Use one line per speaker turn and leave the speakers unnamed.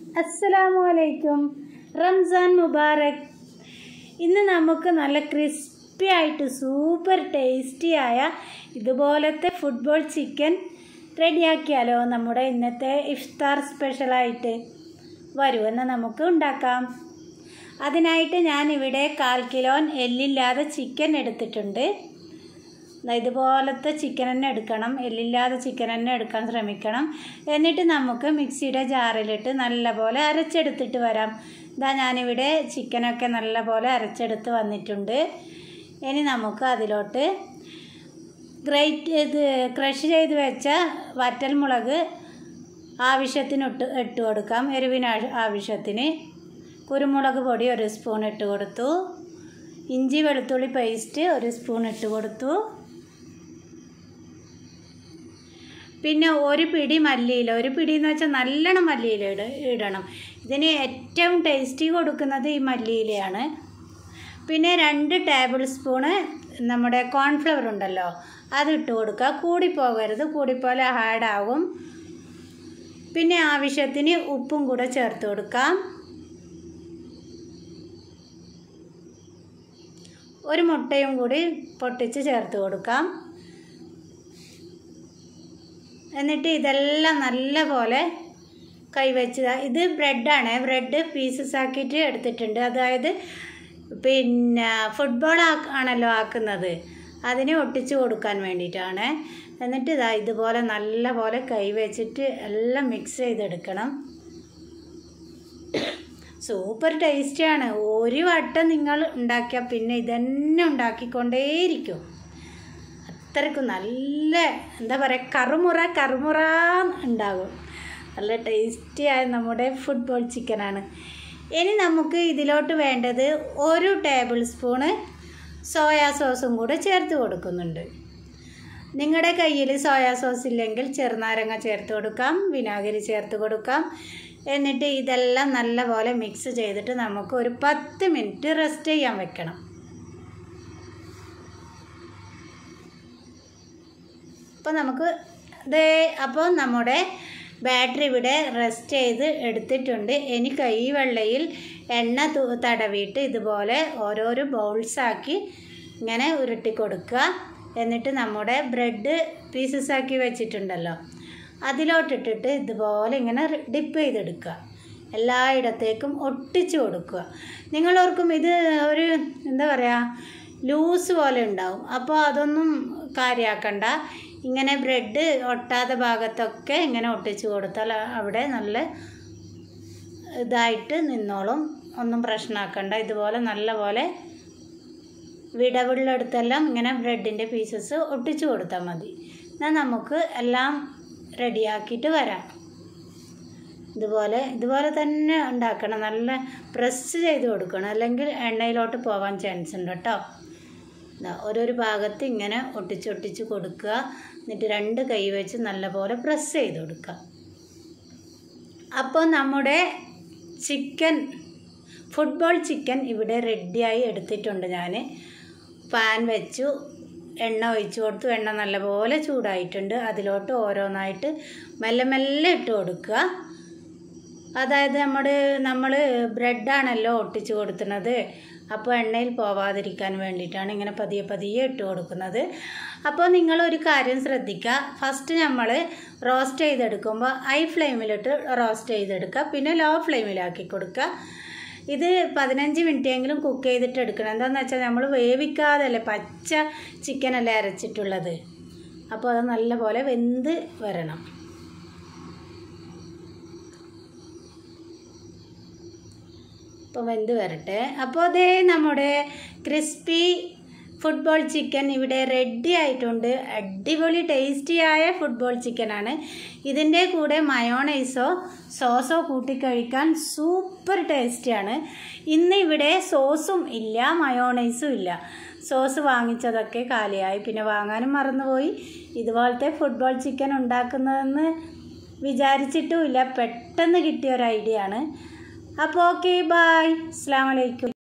അസ്സലാമു അലൈക്കും റംസാൻ മുബാറക് ഇന്ന് നമുക്ക് നല്ല ക്രിസ്പി ആയിട്ട് സൂപ്പർ ടേസ്റ്റി ആയ ഇതുപോലത്തെ ഫുട്ബോൾ ചിക്കൻ റെഡിയാക്കിയാലോ നമ്മുടെ ഇന്നത്തെ ഇഫ്താർ സ്പെഷ്യലായിട്ട് വരുമെന്ന് നമുക്ക് ഉണ്ടാക്കാം അതിനായിട്ട് ഞാനിവിടെ കാൽ കിലോൻ എല്ലില്ലാതെ ചിക്കൻ എടുത്തിട്ടുണ്ട് ദാ ഇതുപോലത്തെ ചിക്കൻ തന്നെ എടുക്കണം എല്ലില്ലാതെ ചിക്കൻ തന്നെ എടുക്കാൻ ശ്രമിക്കണം എന്നിട്ട് നമുക്ക് മിക്സിയുടെ ജാറിലിട്ട് നല്ലപോലെ അരച്ചെടുത്തിട്ട് വരാം ഇതാ ഞാനിവിടെ ചിക്കനൊക്കെ നല്ലപോലെ അരച്ചെടുത്ത് വന്നിട്ടുണ്ട് ഇനി നമുക്ക് അതിലോട്ട് ഗ്രേറ്റ് ഇത് ക്രഷ് ചെയ്ത് വെച്ച വറ്റൽമുളക് ആവശ്യത്തിന് ഇട്ട് ഇട്ട് കൊടുക്കാം എരിവിന് ആവശ്യ- ആവശ്യത്തിന് കുരുമുളക് പൊടി ഒരു സ്പൂൺ ഇട്ട് കൊടുത്തു ഇഞ്ചി വെളുത്തുള്ളി പേസ്റ്റ് ഒരു സ്പൂൺ ഇട്ട് കൊടുത്തു പിന്നെ ഒരു പിടി മല്ലിയില ഒരു പിടി എന്ന് വെച്ചാൽ നല്ലോണം മല്ലിയില ഇട ഇടണം ഇതിന് ഏറ്റവും ടേസ്റ്റി കൊടുക്കുന്നത് ഈ മല്ലിയിലയാണ് പിന്നെ രണ്ട് ടേബിൾ സ്പൂണ് നമ്മുടെ കോൺഫ്ലവർ ഉണ്ടല്ലോ അത് ഇട്ട് കൊടുക്കുക കൂടിപ്പോകരുത് കൂടിപ്പോലെ ഹാർഡാവും പിന്നെ ആവശ്യത്തിന് ഉപ്പും കൂടെ ചേർത്ത് കൊടുക്കാം ഒരു മുട്ടയും കൂടി പൊട്ടിച്ച് ചേർത്ത് കൊടുക്കാം എന്നിട്ട് ഇതെല്ലാം നല്ല കൈവച്ച് ദാ ഇത് ബ്രെഡാണ് ബ്രെഡ് പീസസ് ആക്കിയിട്ട് എടുത്തിട്ടുണ്ട് അതായത് പിന്നെ ഫുട്ബോൾ ആണല്ലോ ആക്കുന്നത് അതിനെ ഒട്ടിച്ച് കൊടുക്കാൻ വേണ്ടിയിട്ടാണ് എന്നിട്ട് ഇതാ ഇതുപോലെ നല്ല പോലെ കൈവച്ചിട്ട് എല്ലാം മിക്സ് ചെയ്തെടുക്കണം സൂപ്പർ ടേസ്റ്റിയാണ് ഒരു വട്ടം നിങ്ങൾ ഉണ്ടാക്കിയാൽ പിന്നെ ഇതന്നെ ഉണ്ടാക്കിക്കൊണ്ടേയിരിക്കും അത്രയ്ക്കും നല്ല എന്താ പറയുക കറുമുറ കറുമുറ ഉണ്ടാകും നല്ല ടേസ്റ്റിയായ നമ്മുടെ ഫുട്ബോൾ ചിക്കനാണ് ഇനി നമുക്ക് ഇതിലോട്ട് വേണ്ടത് ഒരു ടേബിൾ സ്പൂണ് സോയാ സോസും കൂടെ ചേർത്ത് കൊടുക്കുന്നുണ്ട് നിങ്ങളുടെ കയ്യിൽ സോയാ സോസ് ഇല്ലെങ്കിൽ ചെറുനാരങ്ങ ചേർത്ത് കൊടുക്കാം വിനാഗിരി ചേർത്ത് കൊടുക്കാം എന്നിട്ട് ഇതെല്ലാം നല്ലപോലെ മിക്സ് ചെയ്തിട്ട് നമുക്ക് ഒരു പത്ത് മിനിറ്റ് റെസ്റ്റ് ചെയ്യാൻ വെക്കണം അപ്പോൾ നമുക്ക് ദേ അപ്പോൾ നമ്മുടെ ബാറ്ററി ഇവിടെ റെസ്റ്റ് ചെയ്ത് എടുത്തിട്ടുണ്ട് ഇനി കൈ വെള്ളയിൽ എണ്ണ തു- തടവിയിട്ട് ഇതുപോലെ ഓരോരോ ബൗൾസാക്കി ഇങ്ങനെ ഉരുട്ടി കൊടുക്കുക എന്നിട്ട് നമ്മുടെ ബ്രെഡ് പീസസ് ആക്കി വെച്ചിട്ടുണ്ടല്ലോ അതിലോട്ടിട്ടിട്ട് ഇതുപോലെ ഇങ്ങനെ ഡിപ്പ് ചെയ്തെടുക്കുക എല്ലായിടത്തേക്കും ഒട്ടിച്ച് കൊടുക്കുക നിങ്ങളോർക്കും ഇത് ഒരു എന്താ പറയുക ലൂസ് പോലെ ഉണ്ടാവും അപ്പോൾ അതൊന്നും കാര്യമാക്കണ്ട ഇങ്ങനെ ബ്രെഡ് ഒട്ടാത്ത ഭാഗത്തൊക്കെ ഇങ്ങനെ ഒട്ടിച്ച് കൊടുത്താൽ അവിടെ നല്ല ഇതായിട്ട് നിന്നോളും ഒന്നും പ്രശ്നമാക്കണ്ട ഇതുപോലെ നല്ല പോലെ വിടവുള്ളടുത്തെല്ലാം ഇങ്ങനെ ബ്രെഡിൻ്റെ പീസസ് ഒട്ടിച്ച് കൊടുത്താൽ മതി എന്നാൽ നമുക്ക് എല്ലാം റെഡിയാക്കിയിട്ട് വരാം ഇതുപോലെ ഇതുപോലെ തന്നെ ഉണ്ടാക്കണം നല്ല പ്രസ് ചെയ്ത് കൊടുക്കണം അല്ലെങ്കിൽ എണ്ണയിലോട്ട് പോകാൻ ചാൻസ് ഉണ്ട് കേട്ടോ ദാ ഓരോരു ഭാഗത്ത് ഇങ്ങനെ ഒട്ടിച്ചൊട്ടിച്ച് കൊടുക്കുക എന്നിട്ട് രണ്ട് കൈ വെച്ച് നല്ലപോലെ പ്രസ് ചെയ്ത് കൊടുക്കുക അപ്പോൾ നമ്മുടെ ചിക്കൻ ഫുട്ബോൾ ചിക്കൻ ഇവിടെ റെഡിയായി എടുത്തിട്ടുണ്ട് ഞാൻ പാൻ വെച്ചു എണ്ണ ഒഴിച്ചു കൊടുത്തു എണ്ണ നല്ലപോലെ ചൂടായിട്ടുണ്ട് അതിലോട്ട് ഓരോന്നായിട്ട് മെല്ലെ മെല്ലെ ഇട്ട് കൊടുക്കുക അതായത് നമ്മുടെ നമ്മൾ ബ്രെഡാണല്ലോ ഒട്ടിച്ച് കൊടുക്കുന്നത് അപ്പോൾ എണ്ണയിൽ പോവാതിരിക്കാൻ വേണ്ടിയിട്ടാണ് ഇങ്ങനെ പതിയെ പതിയെ ഇട്ട് കൊടുക്കുന്നത് അപ്പോൾ നിങ്ങളൊരു കാര്യം ശ്രദ്ധിക്കുക ഫസ്റ്റ് നമ്മൾ റോസ്റ്റ് ചെയ്തെടുക്കുമ്പോൾ ഹൈ ഫ്ലെയിമിലിട്ട് റോസ്റ്റ് ചെയ്തെടുക്കുക പിന്നെ ലോ ഫ്ലെയിമിലാക്കി കൊടുക്കുക ഇത് പതിനഞ്ച് മിനിറ്റെങ്കിലും കുക്ക് ചെയ്തിട്ട് എടുക്കണം എന്താണെന്ന് വെച്ചാൽ നമ്മൾ വേവിക്കാതല്ലേ പച്ച ചിക്കനല്ലേ അരച്ചിട്ടുള്ളത് അപ്പോൾ അത് നല്ലപോലെ വെന്ത് വരണം അപ്പോൾ വെന്ത് വരട്ടെ അപ്പോൾ അതേ നമ്മുടെ ക്രിസ്പി ഫുട്ബോൾ ചിക്കൻ ഇവിടെ റെഡി ആയിട്ടുണ്ട് അടിപൊളി ടേസ്റ്റിയായ ഫുട്ബോൾ ചിക്കനാണ് ഇതിൻ്റെ കൂടെ മയോണൈസോ സോസോ കൂട്ടി കഴിക്കാൻ സൂപ്പർ ടേസ്റ്റിയാണ് ഇന്ന് ഇവിടെ സോസും ഇല്ല മയോണൈസും ഇല്ല സോസ് വാങ്ങിച്ചതൊക്കെ കാലിയായി പിന്നെ വാങ്ങാനും മറന്നുപോയി ഇതുപോലത്തെ ഫുട്ബോൾ ചിക്കൻ ഉണ്ടാക്കുന്നതെന്ന് വിചാരിച്ചിട്ടുമില്ല പെട്ടെന്ന് കിട്ടിയ ഒരു ഐഡിയ ആണ് അപ്പോൾ ഓക്കെ ബായ് അസ്സാം വലൈക്കും